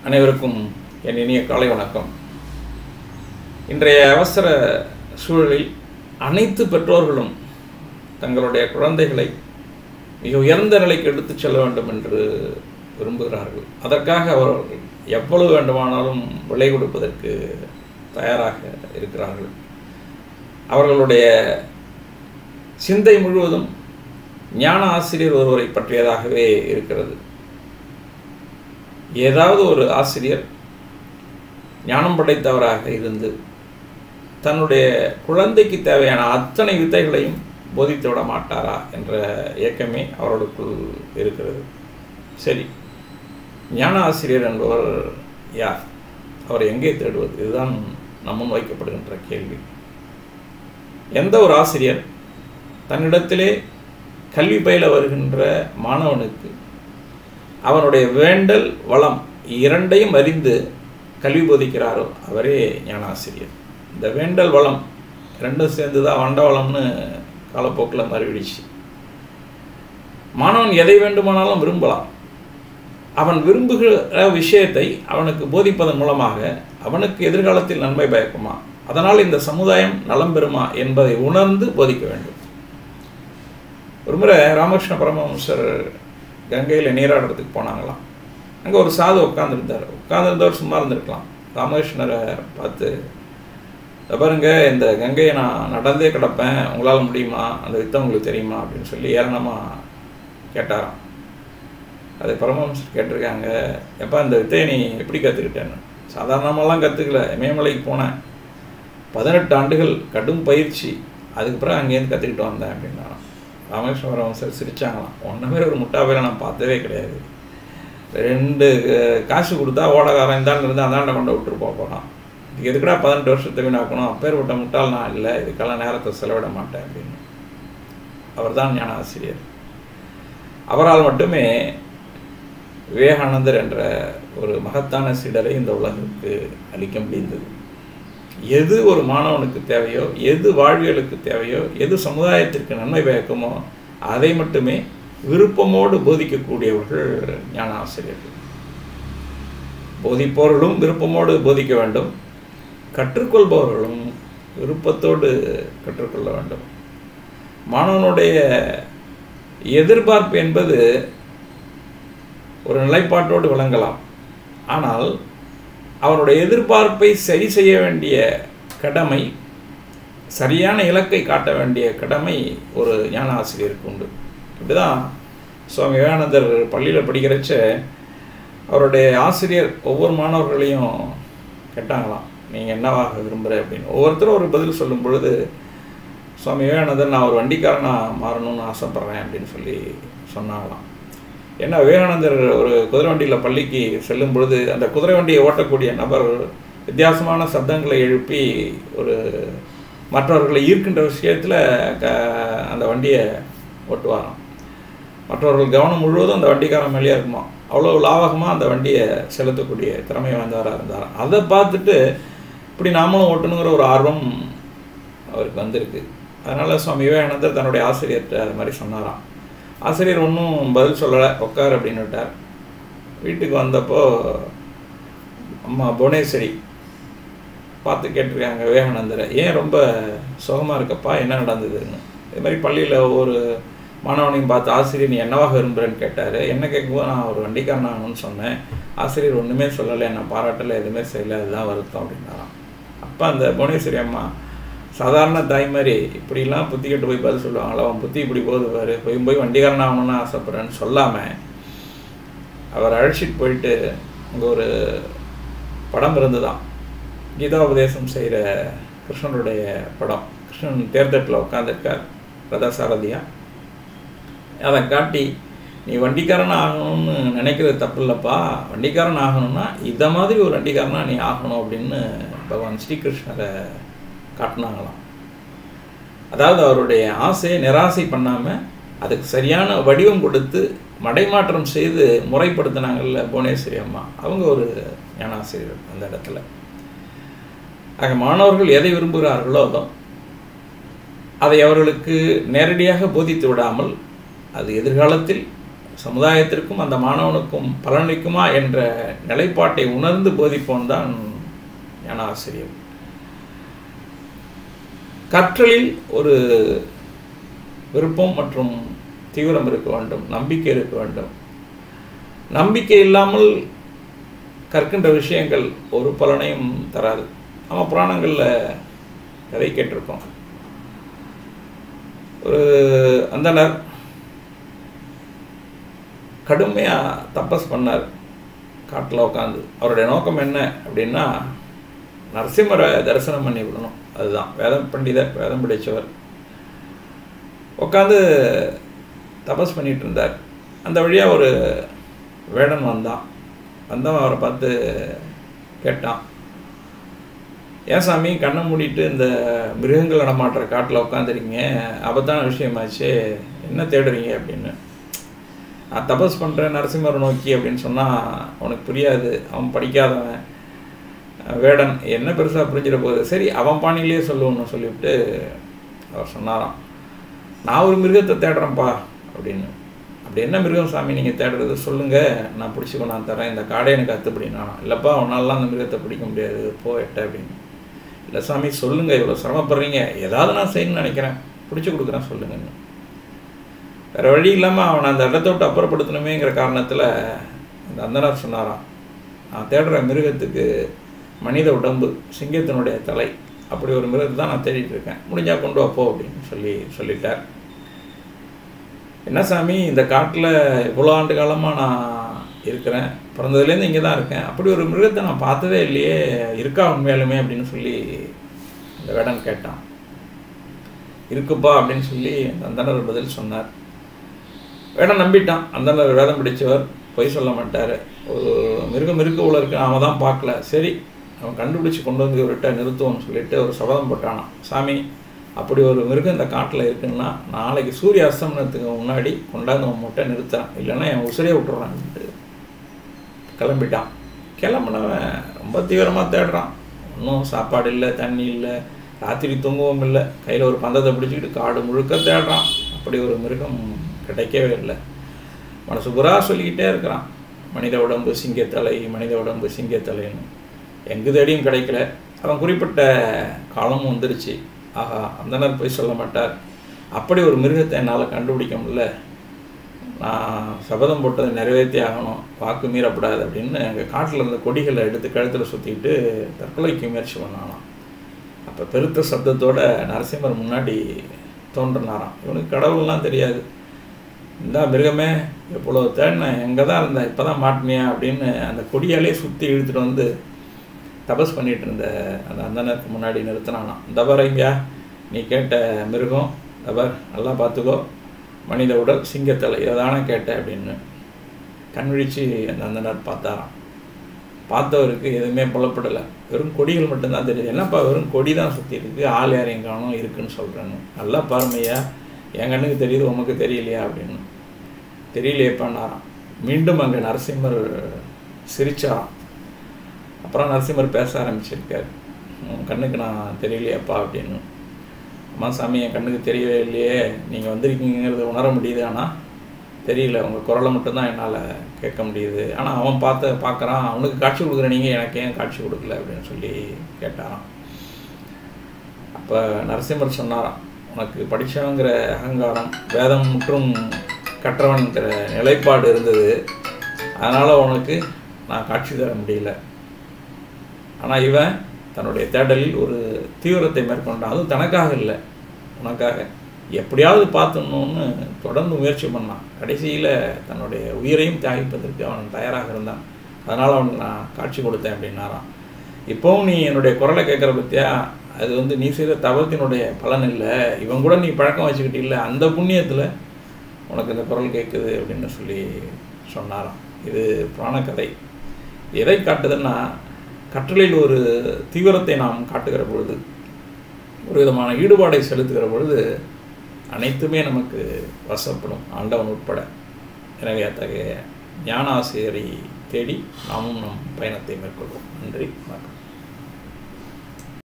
அனைவருக்கும் என் இனிய காலை வணக்கம் இன்றைய அவசர சூழலில் அனைத்து பெற்றோர்களும் தங்களுடைய குழந்தைகளை மிக உயர்ந்த நிலைக்கு எடுத்துச் செல்ல வேண்டும் என்று விரும்புகிறார்கள் அதற்காக அவர்கள் எவ்வளவு வேண்டுமானாலும் விலை கொடுப்பதற்கு தயாராக இருக்கிறார்கள் அவர்களுடைய சிந்தை முழுவதும் ஞான ஆசிரியர் ஒருவரை பற்றியதாகவே இருக்கிறது ஏதாவது ஒரு ஆசிரியர் ஞானம் படைத்தவராக இருந்து தன்னுடைய குழந்தைக்கு தேவையான அத்தனை வித்தைகளையும் போதித்து விட மாட்டாரா என்ற இயக்கமே அவர்களுக்குள் இருக்கிறது சரி ஞான ஆசிரியர் என்பவர் யார் அவர் எங்கே தேடுவது இதுதான் நம்முன் வைக்கப்படுகின்ற கேள்வி எந்த ஒரு ஆசிரியர் தன்னிடத்திலே கல்வி பயில வருகின்ற மாணவனுக்கு அவனுடைய வேண்டல் வளம் இரண்டையும் அறிந்து கல்வி போதிக்கிறாரோ அவரே ஞானாசிரியர் இந்த வேண்டல் வளம் ரெண்டும் சேர்ந்து தான் வண்டவளம்னு காலப்போக்கில் மறுவிடுச்சு மாணவன் எதை வேண்டுமானாலும் விரும்பலாம் அவன் விரும்புகிற விஷயத்தை அவனுக்கு போதிப்பதன் மூலமாக அவனுக்கு எதிர்காலத்தில் நன்மை பயக்குமா அதனால் இந்த சமுதாயம் நலம் பெறுமா என்பதை உணர்ந்து போதிக்க வேண்டும் ஒரு முறை ராமகிருஷ்ண பரமஹம்சர் கங்கையில் நீராடுறதுக்கு போனாங்களாம் அங்கே ஒரு சாது உட்காந்துருந்தார் உட்காந்துருந்தவர் சும்மா இருந்திருக்கலாம் ராமகிருஷ்ணரை பார்த்து "இதோ பாருங்க இந்த கங்கையை நான் நடந்தே கிடப்பேன் உங்களால் முடியுமா அந்த வித்தை உங்களுக்கு தெரியுமா அப்படின்னு சொல்லி ஏளனமாக கேட்டாராம் அது பரமஹம்சர் கேட்டிருக்காங்க எப்போ இந்த வித்தையை நீ எப்படி கற்றுக்கிட்டேன்னு சாதாரணமாலாம் கற்றுக்கல இமயமலைக்கு போனேன் பதினெட்டு ஆண்டுகள் கடும் பயிற்சி அதுக்கு பிறகு அங்கேருந்து கற்றுக்கிட்டு வந்தேன் அப்படின்னா ராமகிருஷ்ண பரமஹம்சர் சிரிச்சாங்களாம் ஒன்றுமே ஒரு முட்டாப்பையில நான் பார்த்ததே கிடையாது ரெண்டு அஹ், காசு கொடுத்தா ஓடகாரன் இந்தாண்டு இருந்து அந்தாண்ட கொண்டு விட்டுரு போகிறான் இதுக்கு எதுக்குடா பதினெட்டு வருஷத்தை வீணாக்கணும் அப்பேற்பட்ட முட்டாள் நான் இல்லை இதுக்கெல்லாம் நேரத்தை செலவிட மாட்டேன் அப்படின்னு அவர்தான் ஞான ஆசிரியர் அவரால் மட்டுமே விவேகானந்தர் என்ற ஒரு மகத்தான சீடரை இந்த உலகிற்கு அளிக்க முடிந்தது எது ஒரு மாணவனுக்கு தேவையோ எது வாழ்வியலுக்கு தேவையோ எது சமுதாயத்திற்கு நன்மை பயக்குமோ அதை மட்டுமே விருப்பமோடு போதிக்கக்கூடியவர்கள் ஞான ஆசிரியர்கள் போதிப்பவர்களும் விருப்பமோடு போதிக்க வேண்டும் கற்றுக்கொள்பவர்களும் விருப்பத்தோடு கற்றுக்கொள்ள வேண்டும் மாணவனுடைய எதிர்பார்ப்பு என்பது ஒரு நிலைப்பாட்டோடு விளங்கலாம் ஆனால் அவனுடைய எதிர்பார்ப்பை சரி செய்ய வேண்டிய கடமை சரியான இலக்கை காட்ட வேண்டிய கடமை ஒரு ஞான ஆசிரியருக்கு உண்டு இப்படிதான் சுவாமி விவேகானந்தர் பள்ளியில் படிக்கிறச்ச அவருடைய ஆசிரியர் ஒவ்வொரு மாணவர்களையும் கேட்டாங்களாம் நீங்கள் என்னவாக விரும்புகிற அப்படின்னு ஒவ்வொருத்தரும் ஒரு பதில் சொல்லும் பொழுது சுவாமி விவேகானந்தர் நான் ஒரு வண்டிக்காரனாக மாறணும்னு ஆசைப்பட்றேன் அப்படின்னு சொல்லி சொன்னாங்களாம் ஏன்னா விவேகானந்தர் ஒரு குதிரை வண்டியில் பள்ளிக்கு செல்லும் பொழுது அந்த குதிரை வண்டியை ஓட்டக்கூடிய நபர் வித்தியாசமான சப்தங்களை எழுப்பி ஒரு மற்றவர்களை ஈர்க்கின்ற விஷயத்தில் க அந்த வண்டியை ஓட்டுவாராம் மற்றவர்கள் கவனம் முழுவதும் அந்த வண்டிக்காரன் மேலேயே இருக்குமா அவ்வளோ லாவகமாக அந்த வண்டியை செலுத்தக்கூடிய திறமை வாய்ந்தவராக இருந்தார் அதை பார்த்துட்டு இப்படி நாமளும் ஓட்டணுங்கிற ஒரு ஆர்வம் அவருக்கு வந்திருக்கு அதனால் சுவாமி விவேகானந்தர் தன்னுடைய ஆசிரியர்கிட்ட அது மாதிரி சொன்னாராம் ஆசிரியர் ஒன்றும் பதில் சொல்லலை உட்கார் அப்படின்னு விட்டார் வீட்டுக்கு வந்தப்போ அம்மா புவனேஸ்வரி பார்த்து கேட்டிருக்காங்க விவேகானந்தரை ஏன் ரொம்ப சுகமாக இருக்கப்பா என்ன நடந்ததுன்னு இது மாதிரி பள்ளியில் ஒவ்வொரு மாணவனையும் பார்த்து ஆசிரியர் நீ என்னவாக விரும்புகிறேன்னு கேட்டார் என்ன கேட்கும்போது நான் ஒரு வண்டிக்காரன் ஆகணும்னு சொன்னேன் ஆசிரியர் ஒன்றுமே சொல்லலை என்ன பாராட்டலை எதுவுமே செய்யலை அதுதான் வருத்தம் அப்படின்னாராம் அப்போ அந்த புவனேஸ்வரி அம்மா சாதாரண தாய் மாதிரி இப்படிலாம் புத்தி கட்டு போய் பதில் சொல்லுவாங்களா அவன் புத்தி இப்படி போகுது பாரு போய் போய் வண்டிக்காரன் ஆகணும்னு ஆசைப்பட்றேன்னு சொல்லாமல் அவர் அழைச்சிட்டு போயிட்டு அங்கே ஒரு படம் இருந்துதான் கீதாபதேசம் செய்கிற கிருஷ்ணனுடைய படம் கிருஷ்ணன் தேர்தட்டில் உட்காந்துருக்கார் ரதசாரதியா அதை காட்டி நீ வண்டிக்காரன் ஆகணும்னு நினைக்கிறது தப்பு இல்லைப்பா வண்டிக்காரன் ஆகணும்னா இதை மாதிரி ஒரு வண்டிக்காரனா நீ ஆகணும் அப்படின்னு பகவான் ஸ்ரீகிருஷ்ணரை காட்டினாங்களாம் அதாவது அவருடைய ஆசையை நிராசை பண்ணாமல் அதுக்கு சரியான வடிவம் கொடுத்து மடைமாற்றம் செய்து முறைப்படுத்தினாங்கல்ல புவனேஸ்வரி அம்மா அவங்க ஒரு ஞானாசிரியர் அந்த இடத்துல ஆக மாணவர்கள் எதை விரும்புகிறார்களோ அதை அவர்களுக்கு நேரடியாக போதித்து விடாமல் அது எதிர்காலத்தில் சமுதாயத்திற்கும் அந்த மாணவனுக்கும் பலனளிக்குமா என்ற நிலைப்பாட்டை உணர்ந்து போதிப்போன் தான் ஞான ஆசிரியர் கற்றலில் ஒரு விருப்பம் மற்றும் தீவிரம் இருக்க வேண்டும் நம்பிக்கை இருக்க வேண்டும் நம்பிக்கை இல்லாமல் கற்கின்ற விஷயங்கள் ஒரு பலனையும் தராது நம்ம புராணங்களில் கதை கேட்டிருக்கோம் ஒரு அந்தனர் கடுமையாக தப்பஸ் பண்ணார் காட்டில் உட்காந்து அவருடைய நோக்கம் என்ன அப்படின்னா நரசிம்மரை தரிசனம் பண்ணி விடணும் அதுதான் வேதம் பண்டிதர் வேதம் பிடிச்சவர் உட்காந்து தபஸ் பண்ணிட்டு இருந்தார் அந்த வழியாக ஒரு வேடன் வந்தான் வந்தவன் அவரை பார்த்து கேட்டான் ஏன் சாமி கண்ணை மூடிட்டு இந்த மிருகங்கள் நடமாட்டுற காட்டில் உட்காந்துருக்கீங்க ஆபத்தான விஷயமாச்சு என்ன தேடுறீங்க அப்படின்னு நான் தபஸ் பண்ணுறேன் நரசிம்மரை நோக்கி அப்படின்னு சொன்னால் அவனுக்கு புரியாது அவன் படிக்காதவன் வேடன் என்ன பெருசாக புரிஞ்சிட போகுது சரி அவன் பாணியிலே சொல்லுவோன்னு சொல்லிவிட்டு அவர் சொன்னாராம் நான் ஒரு மிருகத்தை தேடுறேன்ப்பா அப்படின்னு அப்படி என்ன மிருகம் சாமி நீங்கள் தேடுறது சொல்லுங்கள் நான் பிடிச்சி கொண்டாந்து தரேன் இந்த காடை எனக்கு அத்துப்படினா இல்லைப்பா உன்னாலாம் அந்த மிருகத்தை பிடிக்க முடியாது போ எட்ட அப்படின்னு இல்லை சாமி சொல்லுங்கள் இவ்வளோ சிரமப்படுறீங்க ஏதாவது நான் செய்யணும்னு நினைக்கிறேன் பிடிச்சி கொடுக்குறேன் சொல்லுங்கன்னு வேறு வழி இல்லாமல் அவனை அந்த இடத்த விட்டு அப்புறப்படுத்தணுமேங்கிற காரணத்தில் அந்த அந்தனர் சொன்னாராம் நான் தேடுற மிருகத்துக்கு மனித உடம்பு சிங்கத்தினுடைய தலை அப்படி ஒரு மிருகத்தை தான் நான் தேடிட்டு இருக்கேன் முடிஞ்சால் கொண்டு வாப்போ அப்படின்னு சொல்லி சொல்லிட்டார் என்ன சாமி இந்த காட்டில் இவ்வளோ ஆண்டு காலமாக நான் இருக்கிறேன் பிறந்ததுலேருந்து இங்கே தான் இருக்கேன் அப்படி ஒரு மிருகத்தை நான் பார்த்ததே இல்லையே இருக்கா உண்மையாலுமே அப்படின்னு சொல்லி அந்த வேடன் கேட்டான் இருக்குப்பா அப்படின்னு சொல்லி அந்த அந்தனர் பதில் சொன்னார் வேடம் நம்பிட்டான் அந்தனர் வேதம் பிடிச்சவர் பொய் சொல்ல மாட்டார் ஒரு மிருகம் இருக்க உள்ள இருக்கு அவன் தான் பார்க்கல சரி அவன் கண்டுபிடிச்சி கொண்டு வந்து இவர்கிட்ட நிறுத்துவோம்னு சொல்லிட்டு ஒரு சபதம் போட்டானான் சாமி அப்படி ஒரு மிருகம் இந்த காட்டில் இருக்குன்னா நாளைக்கு சூரிய அஸ்தமனத்துக்கு முன்னாடி கொண்டாந்து அவன் முட்டை நிறுத்துறான் இல்லைன்னா என் உசுரே விட்டுறான்ட்டு கிளம்பிட்டான் கிளம்புனவன் ரொம்ப தீவிரமாக தேடுறான் ஒன்றும் சாப்பாடு இல்லை தண்ணி இல்லை ராத்திரி தூங்கவும் இல்லை கையில் ஒரு பந்தத்தை பிடிச்சிக்கிட்டு காடு முழுக்க தேடுறான் அப்படி ஒரு மிருகம் கிடைக்கவே இல்லை மனசு புறா சொல்லிக்கிட்டே இருக்கிறான் மனித உடம்பு சிங்கத்தலை மனித உடம்பு சிங்கத்தலைன்னு எங்கு தேடியும் கிடைக்கல அவன் குறிப்பிட்ட காலமும் வந்துருச்சு ஆஹா அந்தனர் போய் சொல்ல மாட்டார் அப்படி ஒரு மிருகத்தை என்னால் கண்டுபிடிக்க முடியல நான் சபதம் போட்டதை நிறைவேற்றி ஆகணும் வாக்கு மீறப்படாது அப்படின்னு எங்கள் காட்டில் இருந்த கொடிகளை எடுத்து கழுத்தில் சுற்றிக்கிட்டு தற்கொலைக்கு முயற்சி பண்ணானாம் அப்போ பெருத்த சப்தத்தோட நரசிம்மர் முன்னாடி தோன்றினாராம் இவனுக்கு கடவுள்லாம் தெரியாது இந்த மிருகமே எவ்வளோ தேடினேன் எங்கே தான் இருந்தேன் இப்போ தான் மாட்டினியா அப்படின்னு அந்த கொடியாலே சுற்றி இழுத்துட்டு வந்து தபஸ் பண்ணிட்டு இருந்த அந்த அந்தனருக்கு முன்னாடி நிறுத்தினானாம் தபர் ஐயா நீ கேட்ட மிருகம் தபர் நல்லா பார்த்துக்கோ மனித உடல் சிங்கத்தலை இதை தானே கேட்டேன் அப்படின்னு கண் விழிச்சு அந்த அந்தனர் பார்த்தாராம் பார்த்தவருக்கு எதுவுமே புலப்படலை வெறும் கொடிகள் மட்டும்தான் தெரியுது என்னப்பா வெறும் கொடி தான் சுற்றி இருக்குது ஆள் யாரையும் காணும் இருக்குன்னு சொல்கிறேன்னு நல்லா பாருமையா என் கண்ணுக்கு தெரியுது உமக்கு தெரியலையா அப்படின்னு தெரியலையேப்பான்னாராம் மீண்டும் அங்கே நரசிம்மர் சிரிச்சாராம் அப்புறம் நரசிம்மர் பேச ஆரம்பிச்சிருக்கார் உன் கண்ணுக்கு நான் தெரியலையாப்பா அப்படின்னு அம்மா சாமி என் கண்ணுக்கு தெரியவே இல்லையே நீங்கள் வந்திருக்கீங்கிறத உணர முடியுது ஆனால் தெரியல உங்கள் குரலை மட்டும்தான் என்னால் கேட்க முடியுது ஆனால் அவன் பார்த்த பார்க்குறான் அவனுக்கு காட்சி கொடுக்குற நீங்கள் எனக்கு ஏன் காட்சி கொடுக்கல அப்படின்னு சொல்லி கேட்டாராம் அப்போ நரசிம்மர் சொன்னாராம் உனக்கு படித்தவங்கிற அகங்காரம் வேதம் மற்றும் கற்றவன்கிற நிலைப்பாடு இருந்தது அதனால் உனக்கு நான் காட்சி தர முடியல ஆனால் இவன் தன்னுடைய தேடலில் ஒரு தீவிரத்தை மேற்கொண்டான் அதுவும் தனக்காக இல்லை உனக்காக எப்படியாவது பார்த்துடணும்னு தொடர்ந்து முயற்சி பண்ணான் கடைசியில் தன்னுடைய உயிரையும் தியாகிப்பதற்கு அவன் தயாராக இருந்தான் அதனால் அவனுக்கு நான் காட்சி கொடுத்தேன் அப்படின்னாராம் இப்போவும் நீ என்னுடைய குரலை கேட்குற பற்றியா அது வந்து நீ செய்த தவத்தினுடைய பலன் இல்லை இவன் கூட நீ பழக்கம் வச்சுக்கிட்டு அந்த புண்ணியத்தில் உனக்கு இந்த குரல் கேட்குது அப்படின்னு சொல்லி சொன்னாராம் இது புராணக்கதை எதை காட்டுதுன்னா கற்றலில் ஒரு தீவிரத்தை நாம் காட்டுகிற பொழுது ஒரு விதமான ஈடுபாடை செலுத்துகிற பொழுது அனைத்துமே நமக்கு வசப்படும் ஆண்டவன் உட்பட எனவே அத்தகைய ஞான ஆசிரியரை தேடி நாமும் நம் பயணத்தை மேற்கொள்வோம் நன்றி வணக்கம்